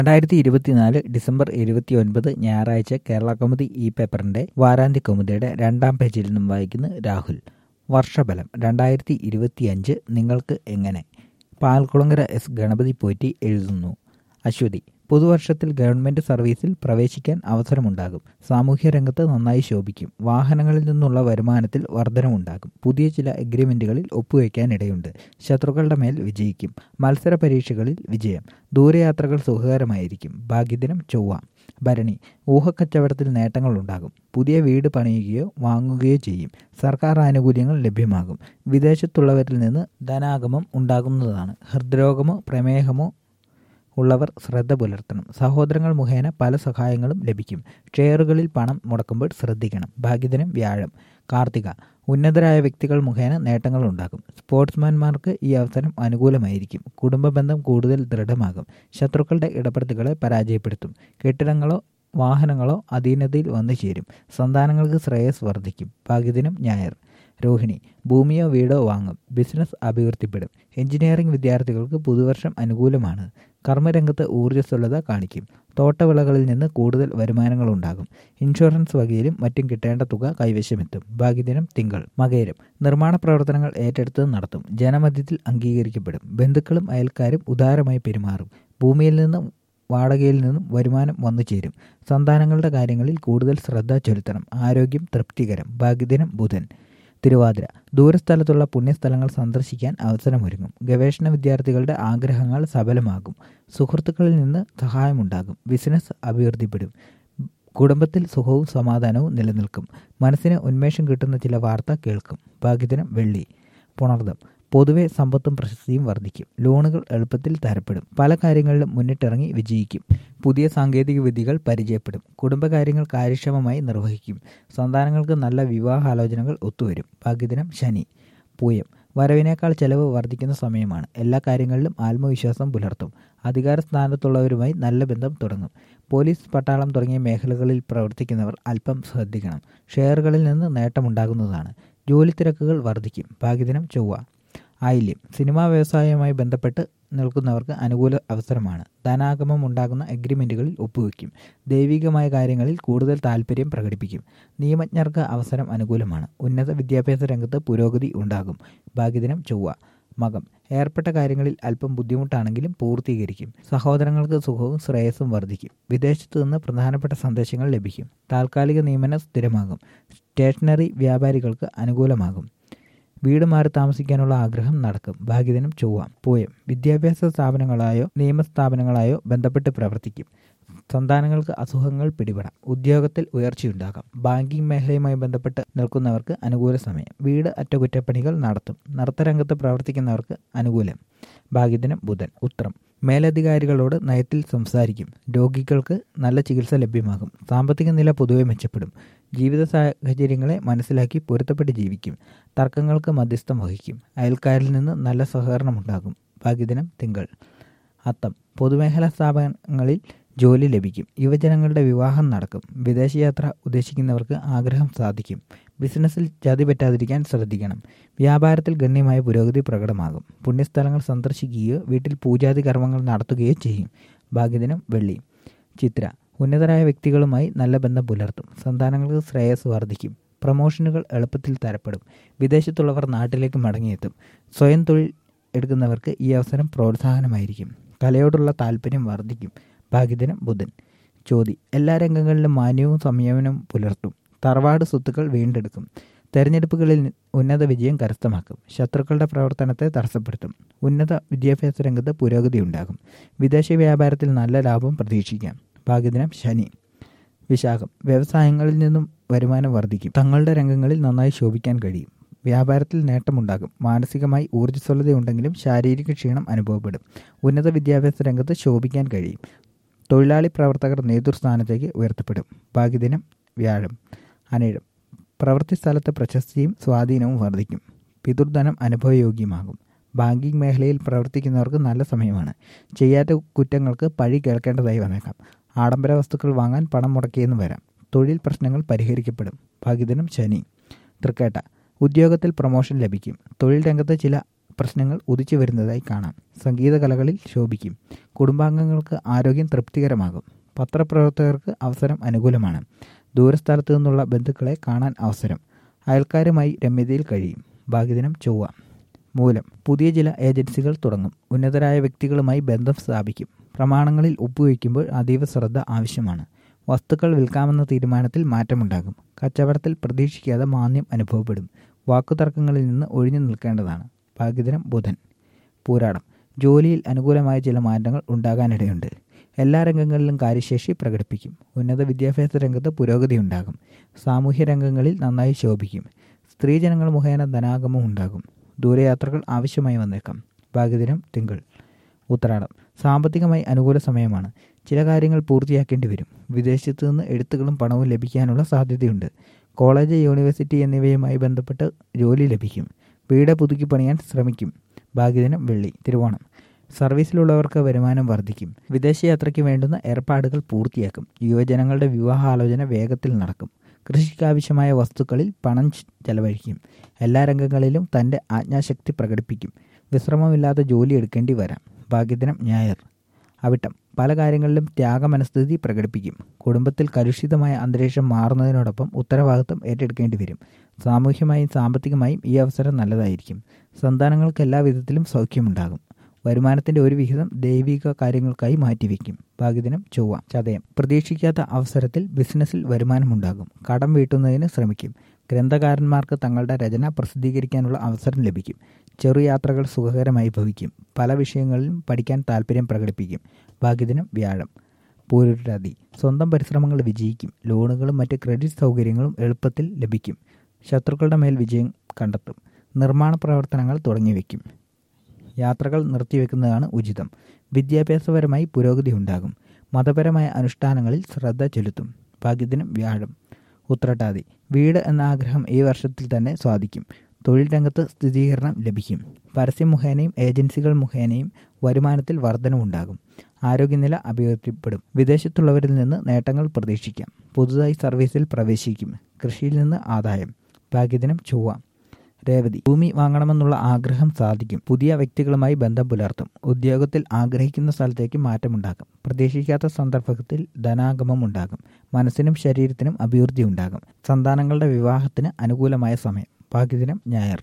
രണ്ടായിരത്തി ഇരുപത്തിനാല് ഡിസംബർ ഇരുപത്തി ഒൻപത് ഞായറാഴ്ച കേരള കൗമുദി ഈ പേപ്പറിന്റെ വാരാന്ത്യ കൗമുദിയുടെ രണ്ടാം പേജിൽ നിന്നും വായിക്കുന്നു രാഹുൽ വർഷഫലം രണ്ടായിരത്തി ഇരുപത്തിയഞ്ച് നിങ്ങൾക്ക് എങ്ങനെ പാൽക്കുളങ്ങര എസ് ഗണപതി പോറ്റി എഴുതുന്നു അശ്വതി പുതുവർഷത്തിൽ ഗവൺമെന്റ് സർവീസിൽ പ്രവേശിക്കാൻ അവസരമുണ്ടാകും സാമൂഹ്യ രംഗത്ത് നന്നായി ശോഭിക്കും വാഹനങ്ങളിൽ നിന്നുള്ള വരുമാനത്തിൽ വർധനമുണ്ടാകും പുതിയ ചില എഗ്രിമെന്റുകളിൽ ഒപ്പുവെക്കാനിടയുണ്ട് ശത്രുക്കളുടെ മേൽ വിജയിക്കും മത്സര പരീക്ഷകളിൽ വിജയം ദൂരയാത്രകൾ സുഖകരമായിരിക്കും ഭാഗ്യദിനം ചൊവ്വ ഭരണി ഊഹക്കച്ചവടത്തിൽ നേട്ടങ്ങളുണ്ടാകും പുതിയ വീട് പണിയുകയോ വാങ്ങുകയോ ചെയ്യും സർക്കാർ ആനുകൂല്യങ്ങൾ ലഭ്യമാകും വിദേശത്തുള്ളവരിൽ നിന്ന് ധനാഗമം ഉണ്ടാകുന്നതാണ് ഹൃദ്രോഗമോ പ്രമേഹമോ ഉള്ളവർ ശ്രദ്ധ പുലർത്തണം സഹോദരങ്ങൾ മുഖേന പല സഹായങ്ങളും ലഭിക്കും ഷെയറുകളിൽ പണം മുടക്കുമ്പോൾ ശ്രദ്ധിക്കണം ഭാഗ്യദിനം വ്യാഴം കാർത്തിക ഉന്നതരായ വ്യക്തികൾ മുഖേന നേട്ടങ്ങൾ ഉണ്ടാകും സ്പോർട്സ്മാൻമാർക്ക് ഈ അവസരം അനുകൂലമായിരിക്കും കുടുംബ ബന്ധം കൂടുതൽ ദൃഢമാകും ശത്രുക്കളുടെ ഇടപെടലുകളെ പരാജയപ്പെടുത്തും കെട്ടിടങ്ങളോ വാഹനങ്ങളോ അധീനതയിൽ വന്നു ചേരും സന്താനങ്ങൾക്ക് ശ്രേയസ് വർദ്ധിക്കും ഭാഗ്യദിനം ഞായർ രോഹിണി ഭൂമിയോ വീടോ വാങ്ങും ബിസിനസ് അഭിവൃദ്ധിപ്പെടും എഞ്ചിനീയറിംഗ് വിദ്യാർത്ഥികൾക്ക് പുതുവർഷം അനുകൂലമാണ് കർമ്മരംഗത്ത് ഊർജ്ജസ്വലത കാണിക്കും തോട്ടവിളകളിൽ നിന്ന് കൂടുതൽ വരുമാനങ്ങൾ ഉണ്ടാകും ഇൻഷുറൻസ് വകയിലും മറ്റും കിട്ടേണ്ട തുക കൈവശമെത്തും ഭാഗ്യദിനം തിങ്കൾ മകേരം നിർമ്മാണ പ്രവർത്തനങ്ങൾ ഏറ്റെടുത്ത് നടത്തും ജനമധ്യത്തിൽ അംഗീകരിക്കപ്പെടും ബന്ധുക്കളും അയൽക്കാരും ഉദാരമായി പെരുമാറും ഭൂമിയിൽ നിന്നും വാടകയിൽ നിന്നും വരുമാനം വന്നു ചേരും സന്താനങ്ങളുടെ കാര്യങ്ങളിൽ കൂടുതൽ ശ്രദ്ധ ചെലുത്തണം ആരോഗ്യം തൃപ്തികരം ഭാഗ്യദിനം ബുധൻ തിരുവാതിര ദൂരസ്ഥലത്തുള്ള പുണ്യസ്ഥലങ്ങൾ സന്ദർശിക്കാൻ അവസരമൊരുങ്ങും ഗവേഷണ വിദ്യാർത്ഥികളുടെ ആഗ്രഹങ്ങൾ സഫലമാകും സുഹൃത്തുക്കളിൽ നിന്ന് സഹായമുണ്ടാകും ബിസിനസ് അഭിവൃദ്ധിപ്പെടും കുടുംബത്തിൽ സുഖവും സമാധാനവും നിലനിൽക്കും മനസ്സിന് ഉന്മേഷം കിട്ടുന്ന ചില വാർത്ത കേൾക്കും ഭാഗ്യദിനം വെള്ളി പുണർദം പൊതുവെ സമ്പത്തും പ്രശസ്തിയും വർദ്ധിക്കും ലോണുകൾ എളുപ്പത്തിൽ തരപ്പെടും പല കാര്യങ്ങളിലും മുന്നിട്ടിറങ്ങി വിജയിക്കും പുതിയ സാങ്കേതിക വിദ്യകൾ പരിചയപ്പെടും കുടുംബകാര്യങ്ങൾ കാര്യക്ഷമമായി നിർവഹിക്കും സന്താനങ്ങൾക്ക് നല്ല വിവാഹാലോചനകൾ ഒത്തുവരും ഭാഗ്യദിനം ശനി പൂയം വരവിനേക്കാൾ ചെലവ് വർദ്ധിക്കുന്ന സമയമാണ് എല്ലാ കാര്യങ്ങളിലും ആത്മവിശ്വാസം പുലർത്തും അധികാര സ്ഥാനത്തുള്ളവരുമായി നല്ല ബന്ധം തുടങ്ങും പോലീസ് പട്ടാളം തുടങ്ങിയ മേഖലകളിൽ പ്രവർത്തിക്കുന്നവർ അല്പം ശ്രദ്ധിക്കണം ഷെയറുകളിൽ നിന്ന് നേട്ടമുണ്ടാകുന്നതാണ് ജോലി തിരക്കുകൾ വർദ്ധിക്കും ഭാഗ്യദിനം ചൊവ്വ ആയില്യം സിനിമാ വ്യവസായവുമായി ബന്ധപ്പെട്ട് നിൽക്കുന്നവർക്ക് അനുകൂല അവസരമാണ് ധനാഗമം ഉണ്ടാകുന്ന എഗ്രിമെന്റുകളിൽ ഒപ്പുവെക്കും ദൈവികമായ കാര്യങ്ങളിൽ കൂടുതൽ താല്പര്യം പ്രകടിപ്പിക്കും നിയമജ്ഞർക്ക് അവസരം അനുകൂലമാണ് ഉന്നത വിദ്യാഭ്യാസ രംഗത്ത് പുരോഗതി ഉണ്ടാകും ഭാഗ്യദിനം ചൊവ്വ മകം ഏർപ്പെട്ട കാര്യങ്ങളിൽ അല്പം ബുദ്ധിമുട്ടാണെങ്കിലും പൂർത്തീകരിക്കും സഹോദരങ്ങൾക്ക് സുഖവും ശ്രേയസ്സും വർദ്ധിക്കും വിദേശത്തു നിന്ന് പ്രധാനപ്പെട്ട സന്ദേശങ്ങൾ ലഭിക്കും താൽക്കാലിക നിയമനം സ്ഥിരമാകും സ്റ്റേഷനറി വ്യാപാരികൾക്ക് അനുകൂലമാകും വീട് മാറി താമസിക്കാനുള്ള ആഗ്രഹം നടക്കും ഭാഗ്യദിനം ചൊവ്വ പോയം വിദ്യാഭ്യാസ സ്ഥാപനങ്ങളായോ നിയമസ്ഥാപനങ്ങളായോ ബന്ധപ്പെട്ട് പ്രവർത്തിക്കും സന്താനങ്ങൾക്ക് അസുഖങ്ങൾ പിടിപെടാം ഉദ്യോഗത്തിൽ ഉയർച്ചയുണ്ടാകാം ബാങ്കിംഗ് മേഖലയുമായി ബന്ധപ്പെട്ട് നിൽക്കുന്നവർക്ക് അനുകൂല സമയം വീട് അറ്റകുറ്റപ്പണികൾ നടത്തും നൃത്തരംഗത്ത് പ്രവർത്തിക്കുന്നവർക്ക് അനുകൂലം ഭാഗ്യദിനം ബുധൻ ഉത്രം മേലധികാരികളോട് നയത്തിൽ സംസാരിക്കും രോഗികൾക്ക് നല്ല ചികിത്സ ലഭ്യമാകും സാമ്പത്തിക നില പൊതുവെ മെച്ചപ്പെടും ജീവിത സാഹചര്യങ്ങളെ മനസ്സിലാക്കി പൊരുത്തപ്പെട്ട് ജീവിക്കും തർക്കങ്ങൾക്ക് മധ്യസ്ഥം വഹിക്കും അയൽക്കാരിൽ നിന്ന് നല്ല സഹകരണമുണ്ടാകും ഭാഗ്യദിനം തിങ്കൾ അത്തം പൊതുമേഖലാ സ്ഥാപനങ്ങളിൽ ജോലി ലഭിക്കും യുവജനങ്ങളുടെ വിവാഹം നടക്കും വിദേശയാത്ര ഉദ്ദേശിക്കുന്നവർക്ക് ആഗ്രഹം സാധിക്കും ബിസിനസ്സിൽ ചതി പറ്റാതിരിക്കാൻ ശ്രദ്ധിക്കണം വ്യാപാരത്തിൽ ഗണ്യമായ പുരോഗതി പ്രകടമാകും പുണ്യസ്ഥലങ്ങൾ സന്ദർശിക്കുകയോ വീട്ടിൽ പൂജാതി കർമ്മങ്ങൾ നടത്തുകയോ ചെയ്യും ഭാഗ്യദിനം വെള്ളി ചിത്ര ഉന്നതരായ വ്യക്തികളുമായി നല്ല ബന്ധം പുലർത്തും സന്താനങ്ങൾക്ക് ശ്രേയസ് വർദ്ധിക്കും പ്രമോഷനുകൾ എളുപ്പത്തിൽ തരപ്പെടും വിദേശത്തുള്ളവർ നാട്ടിലേക്ക് മടങ്ങിയെത്തും സ്വയം തൊഴിൽ എടുക്കുന്നവർക്ക് ഈ അവസരം പ്രോത്സാഹനമായിരിക്കും കലയോടുള്ള താല്പര്യം വർദ്ധിക്കും ഭാഗ്യദിനം ബുധൻ ചോതി എല്ലാ രംഗങ്ങളിലും മാന്യവും സംയമനവും പുലർത്തും തറവാട് സ്വത്തുക്കൾ വീണ്ടെടുക്കും തെരഞ്ഞെടുപ്പുകളിൽ ഉന്നത വിജയം കരസ്ഥമാക്കും ശത്രുക്കളുടെ പ്രവർത്തനത്തെ തടസ്സപ്പെടുത്തും ഉന്നത വിദ്യാഭ്യാസ രംഗത്ത് പുരോഗതി ഉണ്ടാകും വിദേശ വ്യാപാരത്തിൽ നല്ല ലാഭം പ്രതീക്ഷിക്കാം ഭാഗ്യദിനം ശനി വിശാഖം വ്യവസായങ്ങളിൽ നിന്നും വരുമാനം വർദ്ധിക്കും തങ്ങളുടെ രംഗങ്ങളിൽ നന്നായി ശോഭിക്കാൻ കഴിയും വ്യാപാരത്തിൽ നേട്ടമുണ്ടാകും മാനസികമായി ഊർജ്ജസ്വലതയുണ്ടെങ്കിലും ശാരീരിക ക്ഷീണം അനുഭവപ്പെടും ഉന്നത വിദ്യാഭ്യാസ രംഗത്ത് ശോഭിക്കാൻ കഴിയും തൊഴിലാളി പ്രവർത്തകർ നേതൃസ്ഥാനത്തേക്ക് ഉയർത്തപ്പെടും ഭാഗ്യദിനം വ്യാഴം അനേഴം പ്രവൃത്തി സ്ഥലത്ത് പ്രശസ്തിയും സ്വാധീനവും വർദ്ധിക്കും പിതൃധനം അനുഭവയോഗ്യമാകും ബാങ്കിംഗ് മേഖലയിൽ പ്രവർത്തിക്കുന്നവർക്ക് നല്ല സമയമാണ് ചെയ്യാത്ത കുറ്റങ്ങൾക്ക് പഴി കേൾക്കേണ്ടതായി വന്നേക്കാം ആഡംബര വസ്തുക്കൾ വാങ്ങാൻ പണം മുടക്കിയെന്ന് വരാം തൊഴിൽ പ്രശ്നങ്ങൾ പരിഹരിക്കപ്പെടും ഭാഗ്യദിനം ശനി തൃക്കേട്ട ഉദ്യോഗത്തിൽ പ്രൊമോഷൻ ലഭിക്കും തൊഴിൽ രംഗത്ത് ചില പ്രശ്നങ്ങൾ ഉദിച്ചു വരുന്നതായി കാണാം സംഗീത കലകളിൽ ശോഭിക്കും കുടുംബാംഗങ്ങൾക്ക് ആരോഗ്യം തൃപ്തികരമാകും പത്രപ്രവർത്തകർക്ക് അവസരം അനുകൂലമാണ് ദൂരസ്ഥലത്തു നിന്നുള്ള ബന്ധുക്കളെ കാണാൻ അവസരം അയൽക്കാരുമായി രമ്യതയിൽ കഴിയും ഭാഗ്യദിനം ചൊവ്വ മൂലം പുതിയ ചില ഏജൻസികൾ തുടങ്ങും ഉന്നതരായ വ്യക്തികളുമായി ബന്ധം സ്ഥാപിക്കും പ്രമാണങ്ങളിൽ ഒപ്പുവയ്ക്കുമ്പോൾ അതീവ ശ്രദ്ധ ആവശ്യമാണ് വസ്തുക്കൾ വിൽക്കാമെന്ന തീരുമാനത്തിൽ മാറ്റമുണ്ടാകും കച്ചവടത്തിൽ പ്രതീക്ഷിക്കാതെ മാന്യം അനുഭവപ്പെടും വാക്കുതർക്കങ്ങളിൽ നിന്ന് ഒഴിഞ്ഞു നിൽക്കേണ്ടതാണ് ഭാഗ്യദിനം ബുധൻ പൂരാടം ജോലിയിൽ അനുകൂലമായ ചില മാറ്റങ്ങൾ ഉണ്ടാകാനിടയുണ്ട് എല്ലാ രംഗങ്ങളിലും കാര്യശേഷി പ്രകടിപ്പിക്കും ഉന്നത വിദ്യാഭ്യാസ രംഗത്ത് പുരോഗതി ഉണ്ടാകും സാമൂഹ്യ രംഗങ്ങളിൽ നന്നായി ശോഭിക്കും സ്ത്രീജനങ്ങൾ മുഖേന ധനാഗമം ഉണ്ടാകും ദൂരയാത്രകൾ ആവശ്യമായി വന്നേക്കാം ഭാഗ്യദിനം തിങ്കൾ ഉത്തരാടം സാമ്പത്തികമായി അനുകൂല സമയമാണ് ചില കാര്യങ്ങൾ പൂർത്തിയാക്കേണ്ടി വരും വിദേശത്തു നിന്ന് എഴുത്തുകളും പണവും ലഭിക്കാനുള്ള സാധ്യതയുണ്ട് കോളേജ് യൂണിവേഴ്സിറ്റി എന്നിവയുമായി ബന്ധപ്പെട്ട് ജോലി ലഭിക്കും വീട് പുതുക്കി പണിയാൻ ശ്രമിക്കും ഭാഗ്യദിനം വെള്ളി തിരുവോണം സർവീസിലുള്ളവർക്ക് വരുമാനം വർദ്ധിക്കും വിദേശയാത്രയ്ക്ക് വേണ്ടുന്ന ഏർപ്പാടുകൾ പൂർത്തിയാക്കും യുവജനങ്ങളുടെ വിവാഹാലോചന വേഗത്തിൽ നടക്കും കൃഷിക്കാവശ്യമായ വസ്തുക്കളിൽ പണം ചെലവഴിക്കും എല്ലാ രംഗങ്ങളിലും തൻ്റെ ആജ്ഞാശക്തി പ്രകടിപ്പിക്കും വിശ്രമമില്ലാതെ ജോലി എടുക്കേണ്ടി വരാം ഭാഗ്യദിനം ഞായർ അവിട്ടം പല കാര്യങ്ങളിലും ത്യാഗമനസ്ഥിതി പ്രകടിപ്പിക്കും കുടുംബത്തിൽ കലുഷിതമായ അന്തരീക്ഷം മാറുന്നതിനോടൊപ്പം ഉത്തരവാദിത്വം ഏറ്റെടുക്കേണ്ടി വരും സാമൂഹ്യമായും സാമ്പത്തികമായും ഈ അവസരം നല്ലതായിരിക്കും സന്താനങ്ങൾക്ക് എല്ലാ വിധത്തിലും സൗഖ്യമുണ്ടാകും വരുമാനത്തിന്റെ ഒരു വിഹിതം ദൈവിക കാര്യങ്ങൾക്കായി മാറ്റിവെക്കും ഭാഗ്യദിനം ചൊവ്വ ചതയം പ്രതീക്ഷിക്കാത്ത അവസരത്തിൽ ബിസിനസ്സിൽ വരുമാനമുണ്ടാകും കടം വീട്ടുന്നതിന് ശ്രമിക്കും ഗ്രന്ഥകാരന്മാർക്ക് തങ്ങളുടെ രചന പ്രസിദ്ധീകരിക്കാനുള്ള അവസരം ലഭിക്കും ചെറുയാത്രകൾ സുഖകരമായി ഭവിക്കും പല വിഷയങ്ങളിലും പഠിക്കാൻ താല്പര്യം പ്രകടിപ്പിക്കും ഭാഗ്യദിനം വ്യാഴം പൂരുരാതി സ്വന്തം പരിശ്രമങ്ങൾ വിജയിക്കും ലോണുകളും മറ്റ് ക്രെഡിറ്റ് സൗകര്യങ്ങളും എളുപ്പത്തിൽ ലഭിക്കും ശത്രുക്കളുടെ മേൽ വിജയം കണ്ടെത്തും നിർമ്മാണ പ്രവർത്തനങ്ങൾ തുടങ്ങിവെക്കും യാത്രകൾ നിർത്തിവെക്കുന്നതാണ് ഉചിതം വിദ്യാഭ്യാസപരമായി പുരോഗതി ഉണ്ടാകും മതപരമായ അനുഷ്ഠാനങ്ങളിൽ ശ്രദ്ധ ചെലുത്തും ഭാഗ്യദിനം വ്യാഴം ഉത്രട്ടാതി വീട് എന്ന ആഗ്രഹം ഈ വർഷത്തിൽ തന്നെ സാധിക്കും തൊഴിൽ രംഗത്ത് സ്ഥിരീകരണം ലഭിക്കും പരസ്യം മുഖേനയും ഏജൻസികൾ മുഖേനയും വരുമാനത്തിൽ വർധനവുണ്ടാകും ആരോഗ്യനില അഭിവൃദ്ധിപ്പെടും വിദേശത്തുള്ളവരിൽ നിന്ന് നേട്ടങ്ങൾ പ്രതീക്ഷിക്കാം പുതുതായി സർവീസിൽ പ്രവേശിക്കും കൃഷിയിൽ നിന്ന് ആദായം ഭാഗ്യദിനം ചൊവ്വ രേവതി ഭൂമി വാങ്ങണമെന്നുള്ള ആഗ്രഹം സാധിക്കും പുതിയ വ്യക്തികളുമായി ബന്ധം പുലർത്തും ഉദ്യോഗത്തിൽ ആഗ്രഹിക്കുന്ന സ്ഥലത്തേക്ക് മാറ്റമുണ്ടാകും പ്രതീക്ഷിക്കാത്ത സന്ദർഭത്തിൽ ധനാഗമം ഉണ്ടാകും മനസ്സിനും ശരീരത്തിനും അഭിവൃദ്ധി ഉണ്ടാകും സന്താനങ്ങളുടെ വിവാഹത്തിന് അനുകൂലമായ സമയം ഭാഗ്യദിനം ഞായർ